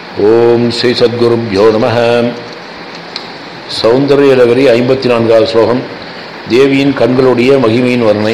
ஓம் ஸ்ரீ சத்குருப்யோ நம சௌந்தர்யலகரி ஐம்பத்தி நான்காவது ஸ்லோகம் தேவியின் கண்களுடைய மகிமையின் வர்ணனை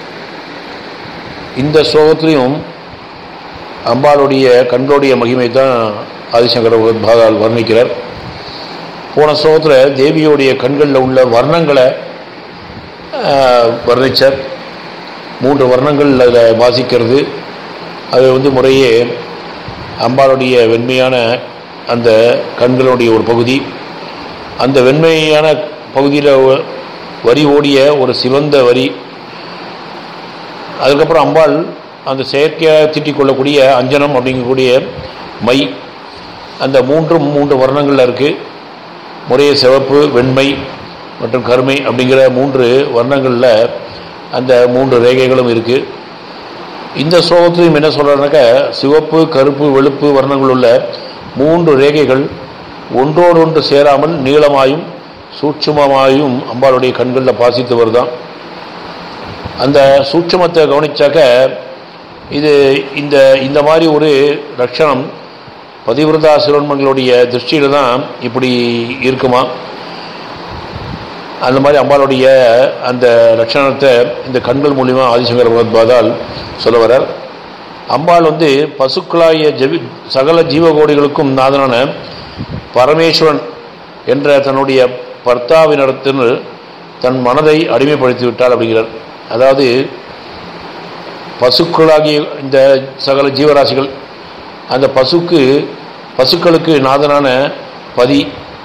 இந்த ஸ்லோகத்திலையும் அம்பாளுடைய கண்களுடைய மகிமை தான் ஆதிசங்கர பகவத்பாதால் வர்ணிக்கிறார் போன ஸ்லோகத்தில் தேவியோடைய கண்களில் உள்ள வர்ணங்களை வர்ணித்தார் மூன்று வர்ணங்கள் அதில் வாசிக்கிறது அது வந்து முறையே அம்பாளுடைய வெண்மையான அந்த கண்களுடைய ஒரு பகுதி அந்த வெண்மையான பகுதியில் வரி ஓடிய ஒரு சிவந்த வரி அதுக்கப்புறம் அம்பாள் அந்த செயற்கையாக தீட்டிக் கொள்ளக்கூடிய அஞ்சனம் அப்படிங்கக்கூடிய மை அந்த மூன்றும் மூன்று வர்ணங்களில் இருக்குது முறைய சிவப்பு வெண்மை மற்றும் கருமை அப்படிங்கிற மூன்று வர்ணங்களில் அந்த மூன்று ரேகைகளும் இருக்குது இந்த ஸ்லோகத்திலையும் என்ன சொல்கிறாருனாக்கா சிவப்பு கருப்பு வெளுப்பு வர்ணங்கள் உள்ள மூன்று ரேகைகள் ஒன்றோடொன்று சேராமல் நீளமாயும் சூட்சுமமாயும் அம்பாளுடைய கண்களில் பாசித்து வருதான் அந்த சூட்சுமத்தை கவனிச்சாக்க இது இந்த இந்த மாதிரி ஒரு லட்சணம் பதிவிரதா சிறுவன்மங்களுடைய திருஷ்டியில் தான் இப்படி இருக்குமா அந்த மாதிரி அம்பாளுடைய அந்த லட்சணத்தை இந்த கண்கள் மூலிமா ஆதிசங்கர பகவத்பாதால் சொல்ல வரார் அம்பாள் வந்து பசுக்களாய ஜவி சகல ஜீவகோடிகளுக்கும் நாதனான பரமேஸ்வரன் என்ற தன்னுடைய பர்த்தாவினிடத்தில் தன் மனதை அடிமைப்படுத்தி விட்டாள் அப்படிங்கிறார் அதாவது பசுக்களாகிய இந்த சகல ஜீவராசிகள் அந்த பசுக்கு பசுக்களுக்கு நாதனான பதி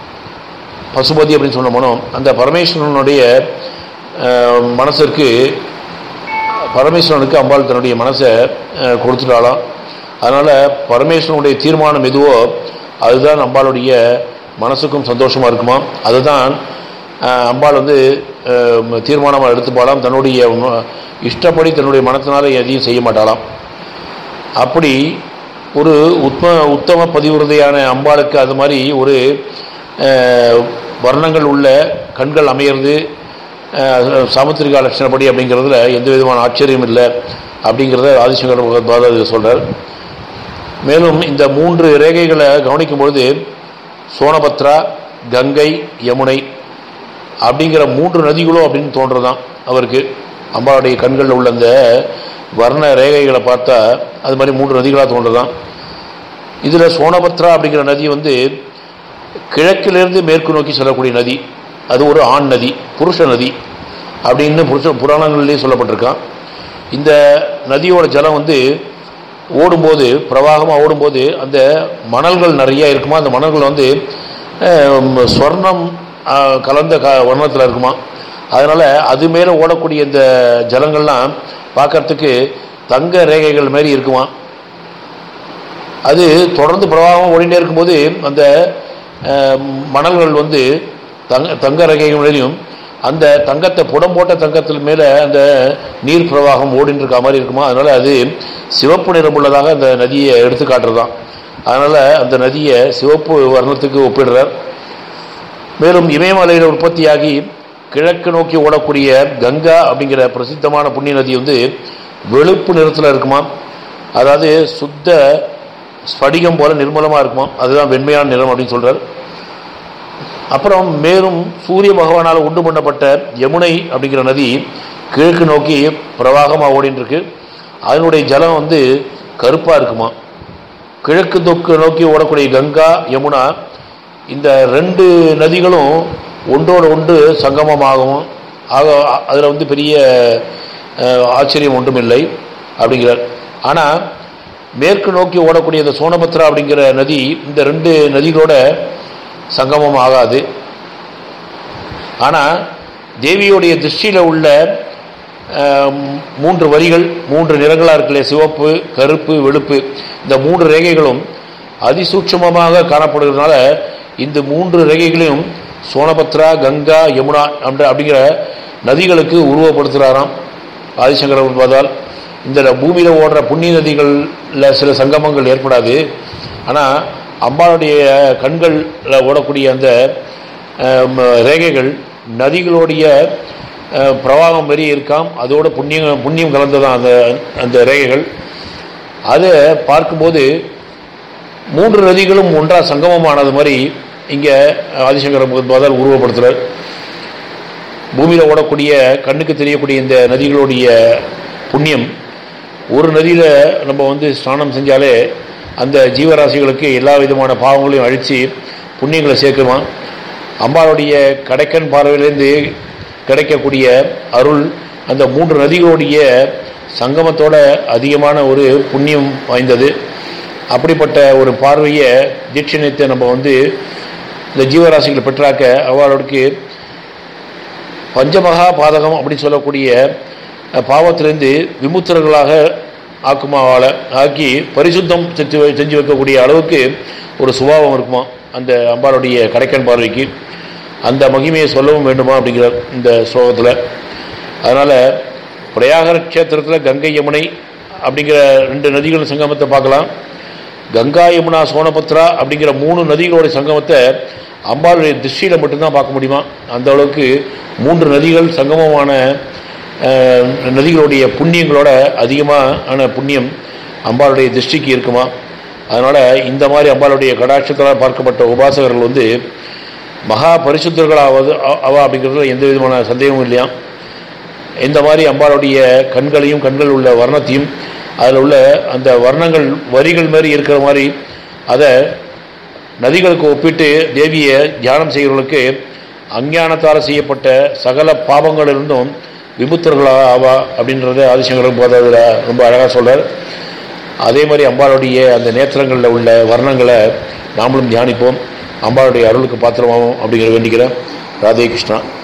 பசுபதி அப்படின்னு சொன்ன மனம் அந்த பரமேஸ்வரனுடைய மனசிற்கு பரமேஸ்வரனுக்கு அம்பாள் தன்னுடைய மனசை கொடுத்துட்டாலாம் அதனால் பரமேஸ்வரனுடைய தீர்மானம் எதுவோ அதுதான் அம்பாளுடைய மனசுக்கும் சந்தோஷமாக இருக்குமா அதுதான் அம்பாள் வந்து தீர்மானமாக எடுத்துப்பாலாம் தன்னுடைய இஷ்டப்படி தன்னுடைய மனத்தினால எதையும் செய்ய மாட்டாளாம் அப்படி ஒரு உத்ம உத்தம பதிவுறுதியான அம்பாளுக்கு அது மாதிரி ஒரு வர்ணங்கள் உள்ள கண்கள் அமையிறது சாமுத்திரிகா லட்சணப்படி அப்படிங்கிறதுல எந்த விதமான ஆச்சரியம் இல்லை அப்படிங்கிறத ஆதிசங்கர பகவத்பாதா சொல்கிறார் மேலும் இந்த மூன்று ரேகைகளை கவனிக்கும் பொழுது சோனபத்ரா கங்கை யமுனை அப்படிங்கிற மூன்று நதிகளும் அப்படின்னு தோன்றதான் அவருக்கு அம்பாளுடைய கண்களில் உள்ள அந்த வர்ண ரேகைகளை பார்த்தா அது மாதிரி மூன்று நதிகளாக தோன்றதான் இதில் சோனபத்ரா அப்படிங்கிற நதி வந்து கிழக்கிலிருந்து மேற்கு நோக்கி செல்லக்கூடிய நதி அது ஒரு ஆண் நதி புருஷ நதி அப்படின்னு புருஷ புராணங்கள்லேயே சொல்லப்பட்டிருக்கான் இந்த நதியோட ஜலம் வந்து ஓடும்போது பிரவாகமாக ஓடும்போது அந்த மணல்கள் நிறைய இருக்குமா அந்த மணல்கள் வந்து ஸ்வர்ணம் கலந்த க வர்ணத்தில் இருக்குமா அதனால் அது மேலே ஓடக்கூடிய இந்த ஜலங்கள்லாம் பார்க்கறதுக்கு தங்க ரேகைகள் மாதிரி இருக்குமா அது தொடர்ந்து பிரவாகம் ஓடிட்டே இருக்கும்போது அந்த மணல்கள் வந்து தங்க தங்க ரகைகள் மேலேயும் அந்த தங்கத்தை புடம் போட்ட தங்கத்தில் மேலே அந்த நீர் பிரவாகம் ஓடின்னு இருக்க மாதிரி இருக்குமா அதனால் அது சிவப்பு நிறமுள்ளதாக அந்த நதியை எடுத்து காட்டுறதான் அதனால் அந்த நதியை சிவப்பு வர்ணத்துக்கு ஒப்பிடுறார் மேலும் இமயமலையில் உற்பத்தியாகி கிழக்கு நோக்கி ஓடக்கூடிய கங்கா அப்படிங்கிற பிரசித்தமான புண்ணிய நதி வந்து வெளுப்பு நிறத்தில் இருக்குமா அதாவது சுத்த ஸ்படிகம் போல நிர்மலமாக இருக்குமா அதுதான் வெண்மையான நிறம் அப்படின்னு சொல்கிறார் அப்புறம் மேலும் சூரிய பகவானால் உண்டு பண்ணப்பட்ட யமுனை அப்படிங்கிற நதி கிழக்கு நோக்கி பிரவாகமாக ஓடின்னு இருக்கு அதனுடைய ஜலம் வந்து கருப்பாக இருக்குமா கிழக்கு தொக்கு நோக்கி ஓடக்கூடிய கங்கா யமுனா இந்த ரெண்டு நதிகளும் ஒன்றோடு ஒன்று சங்கமமாகவும் ஆக அதில் வந்து பெரிய ஆச்சரியம் ஒன்றும் இல்லை அப்படிங்கிறார் ஆனால் மேற்கு நோக்கி ஓடக்கூடிய இந்த சோனபத்ரா அப்படிங்கிற நதி இந்த ரெண்டு நதிகளோட சங்கமம் ஆகாது ஆனால் தேவியோடைய திருஷ்டியில் உள்ள மூன்று வரிகள் மூன்று நிறங்களாக இருக்குல்ல சிவப்பு கருப்பு வெளுப்பு இந்த மூன்று ரேகைகளும் அதிசூட்சமமாக காணப்படுகிறதுனால இந்த மூன்று ரேகைகளையும் சோனபத்ரா கங்கா யமுனா அப்படி அப்படிங்கிற நதிகளுக்கு உருவப்படுத்துகிறாராம் ஆதிசங்கர பாதால் இந்த பூமியில் ஓடுற புண்ணிய நதிகளில் சில சங்கமங்கள் ஏற்படாது ஆனால் அம்பாளுடைய கண்களில் ஓடக்கூடிய அந்த ரேகைகள் நதிகளுடைய பிரவாகம் மாரி இருக்காம் அதோட புண்ணியம் புண்ணியம் கலந்ததான் அந்த அந்த ரேகைகள் அதை பார்க்கும்போது மூன்று நதிகளும் ஒன்றா சங்கமமானது மாதிரி இங்கே ஆதிசங்கர பகவத்பாதால் உருவப்படுத்துகிறார் பூமியில் ஓடக்கூடிய கண்ணுக்கு தெரியக்கூடிய இந்த நதிகளுடைய புண்ணியம் ஒரு நதியில் நம்ம வந்து ஸ்நானம் செஞ்சாலே அந்த ஜீவராசிகளுக்கு எல்லா விதமான பாவங்களையும் அழித்து புண்ணியங்களை சேர்க்குமா அம்பாளுடைய கடைக்கன் பார்வையிலேருந்து கிடைக்கக்கூடிய அருள் அந்த மூன்று நதிகளுடைய சங்கமத்தோட அதிகமான ஒரு புண்ணியம் வாய்ந்தது அப்படிப்பட்ட ஒரு பார்வையை தீட்சணியத்தை நம்ம வந்து இந்த ஜீவராசிகளை பெற்றாக்க அவர்களுக்கு பஞ்சமகா பாதகம் அப்படின்னு சொல்லக்கூடிய பாவத்திலிருந்து விமுத்திரர்களாக ஆக்குமாவால் ஆக்கி பரிசுத்தம் செஞ்சு செஞ்சு வைக்கக்கூடிய அளவுக்கு ஒரு சுபாவம் இருக்குமா அந்த அம்பாளுடைய கடைக்கன் பார்வைக்கு அந்த மகிமையை சொல்லவும் வேண்டுமா அப்படிங்கிற இந்த ஸ்லோகத்தில் அதனால் பிரயாகர க்ஷேத்திரத்தில் கங்கை யமுனை அப்படிங்கிற ரெண்டு நதிகள் சங்கமத்தை பார்க்கலாம் கங்கா யமுனா சோனபத்ரா அப்படிங்கிற மூணு நதிகளுடைய சங்கமத்தை அம்பாளுடைய திருஷ்டியில் மட்டும்தான் பார்க்க முடியுமா அந்த அளவுக்கு மூன்று நதிகள் சங்கமமான நதிகளுடைய புண்ணியங்களோட அதிகமான புண்ணியம் அம்பாளுடைய திருஷ்டிக்கு இருக்குமா அதனால் இந்த மாதிரி அம்பாளுடைய கடாட்சத்தால் பார்க்கப்பட்ட உபாசகர்கள் வந்து மகா பரிசுத்தர்களாவது அவா அப்படிங்கிறதுல எந்த விதமான சந்தேகமும் இல்லையா இந்த மாதிரி அம்பாளுடைய கண்களையும் கண்கள் உள்ள வர்ணத்தையும் அதில் உள்ள அந்த வர்ணங்கள் வரிகள் மாதிரி இருக்கிற மாதிரி அதை நதிகளுக்கு ஒப்பிட்டு தேவியை தியானம் செய்கிறவர்களுக்கு அஞ்ஞானத்தால் செய்யப்பட்ட சகல பாவங்களிலிருந்தும் விமுத்தர்களாக ஆவா அப்படின்றத ஆதிசங்கரம் போது அதில் ரொம்ப அழகாக சொல்கிறார் அதே மாதிரி அம்பாளுடைய அந்த நேத்திரங்களில் உள்ள வர்ணங்களை நாமளும் தியானிப்போம் அம்பாளுடைய அருளுக்கு பாத்திரமாகும் அப்படிங்கிற வேண்டிக்கிறேன் ராதே கிருஷ்ணா